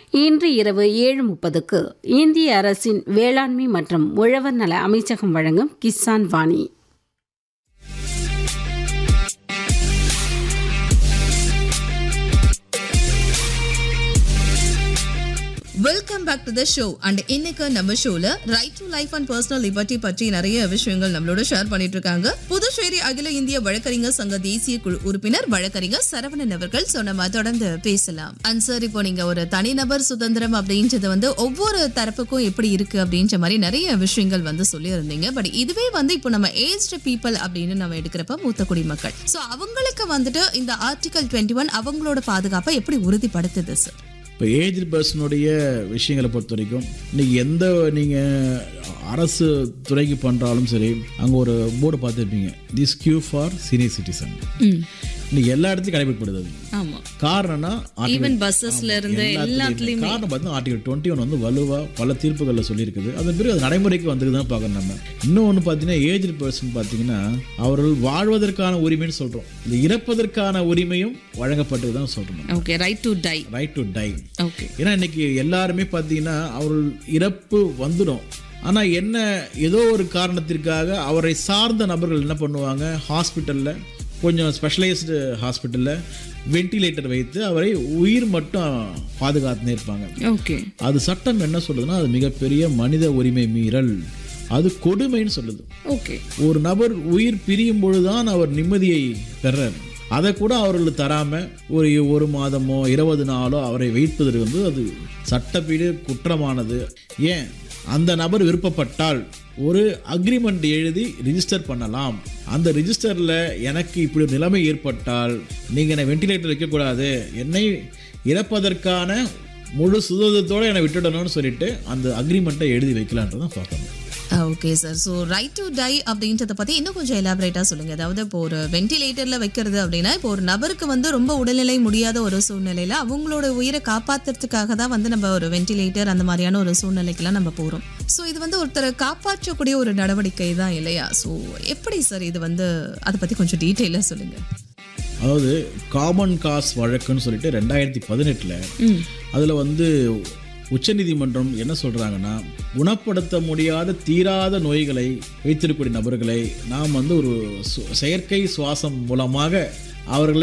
இன்று இரவு ஏழு முப்பதுக்கு இந்திய அரசின் வேளாண்மை மற்றும் உழவர் நல அமைச்சகம் வழங்கும் Kisan Vani welcome back to the show and இன்னைக்கு நம்ம ஷோல right to life and personal liberty பற்றி நிறைய விஷயங்கள் நம்மளோட ஷேர் பண்ணிட்டு இருக்காங்க புதுச்சேரி அகில இந்திய வழக்கறிஞர் சங்க தேசிய குழு உறுப்பினர் வழக்கறிஞர் சரவணன் அவர்கள் ஸோ நம்ம தொடர்ந்து பேசலாம் அண்ட் சார் இப்போ நீங்க ஒரு தனிநபர் சுதந்திரம் அப்படின்றது வந்து ஒவ்வொரு தரப்புக்கும் எப்படி இருக்கு அப்படின்ற மாதிரி நிறைய விஷயங்கள் வந்து சொல்லியிருந்தீங்க பட் இதுவே வந்து இப்போ நம்ம ஏஜ்டு பீப்புள் அப்படின்னு நம்ம எடுக்கிறப்ப மூத்த குடிமக்கள் ஸோ அவங்களுக்கு வந்துட்டு இந்த ஆர்டிகல் டுவெண்ட்டி ஒன் அவங்களோட பாதுகாப்பை எப்படி உறுதிப்படுத்துது சார் இப்போ ஏஜ் பர்சனுடைய விஷயங்களை பொறுத்த வரைக்கும் இன்னைக்கு எந்த நீங்கள் அரசு துறைக்கு பண்ணுறாலும் சரி அங்கே ஒரு போர்டு பார்த்துருப்பீங்க this queue for senior citizen இன்னைக்கு எல்லா இடத்துலையும் கடைபிடிக்கப்படுது அது ஆமா காரணம்னா article- ஈவன் பஸ்ஸஸ்ல இருந்து எல்லாத்துலயுமே. எல்லாத்துலயுமே காரணம் பார்த்தா ஆர்டிகல் டுவெண்ட்டி ஒன் வந்து வலுவாக பல தீர்ப்புகளில் சொல்லியிருக்குது அதன் பிறகு அது நடைமுறைக்கு வந்திருக்கு தான் பார்க்கணும் நம்ம இன்னொன்று பார்த்தீங்கன்னா ஏஜ் பர்சன் பார்த்தீங்கன்னா அவர்கள் வாழ்வதற்கான உரிமைன்னு சொல்கிறோம் இந்த இறப்பதற்கான உரிமையும் வழங்கப்பட்டது தான் சொல்கிறோம் okay right to die right to die okay ஏன்னா இன்னைக்கு எல்லாருமே பார்த்தீங்கன்னா அவர்கள் இறப்பு வந்துடும் ஆனால் என்ன ஏதோ ஒரு காரணத்திற்காக அவரை சார்ந்த நபர்கள் என்ன பண்ணுவாங்க ஹாஸ்பிட்டலில் கொஞ்சம் ஸ்பெஷலைஸ்டு ஹாஸ்பிட்டலில் வென்டிலேட்டர் வைத்து அவரை உயிர் மட்டும் பாதுகாத்துனே இருப்பாங்க ஓகே அது சட்டம் என்ன சொல்லுதுன்னா அது மிகப்பெரிய மனித உரிமை மீறல் அது கொடுமைன்னு சொல்லுது ஓகே ஒரு நபர் உயிர் பிரியும் பொழுதுதான் அவர் நிம்மதியை பெறார் அதை கூட அவர்களுக்கு தராம ஒரு ஒரு மாதமோ இருபது நாளோ அவரை வைப்பதற்கு வந்து அது சட்டப்பீடு குற்றமானது ஏன் அந்த நபர் விருப்பப்பட்டால் ஒரு அக்ரிமெண்ட் எழுதி ரிஜிஸ்டர் பண்ணலாம் அந்த ரிஜிஸ்டரில் எனக்கு இப்படி ஒரு நிலைமை ஏற்பட்டால் நீங்கள் என்னை வென்டிலேட்டர் வைக்கக்கூடாது என்னை இறப்பதற்கான முழு சுதந்திரத்தோடு என்னை விட்டுடணும்னு சொல்லிட்டு அந்த அக்ரிமெண்ட்டை எழுதி வைக்கலான்றதான் பார்க்கணும் okay sir so right to die அப்படின்றத பற்றி இன்னும் கொஞ்சம் எலாபரேட்டாக சொல்லுங்கள் அதாவது இப்போ ஒரு வென்டிலேட்டரில் வைக்கிறது அப்படின்னா இப்போ ஒரு நபருக்கு வந்து ரொம்ப உடல்நிலை முடியாத ஒரு சூழ்நிலையில் அவங்களோட உயிரை காப்பாற்றுறதுக்காக தான் வந்து நம்ம ஒரு வென்டிலேட்டர் அந்த மாதிரியான ஒரு சூழ்நிலைக்கெல்லாம் நம்ம போகிறோம் ஸோ இது வந்து ஒருத்தரை காப்பாற்றக்கூடிய ஒரு நடவடிக்கை தான் இல்லையா ஸோ எப்படி சார் இது வந்து அதை பற்றி கொஞ்சம் டீட்டெயிலாக சொல்லுங்கள் அதாவது காமன் காஸ் வழக்குன்னு சொல்லிட்டு ரெண்டாயிரத்தி பதினெட்டில் அதில் வந்து உச்சநீதிமன்றம் என்ன சொல்கிறாங்கன்னா குணப்படுத்த முடியாத தீராத நோய்களை வைத்திருக்கக்கூடிய நபர்களை நாம் வந்து ஒரு சு- செயற்கை சுவாசம் மூலமாக அவர்களை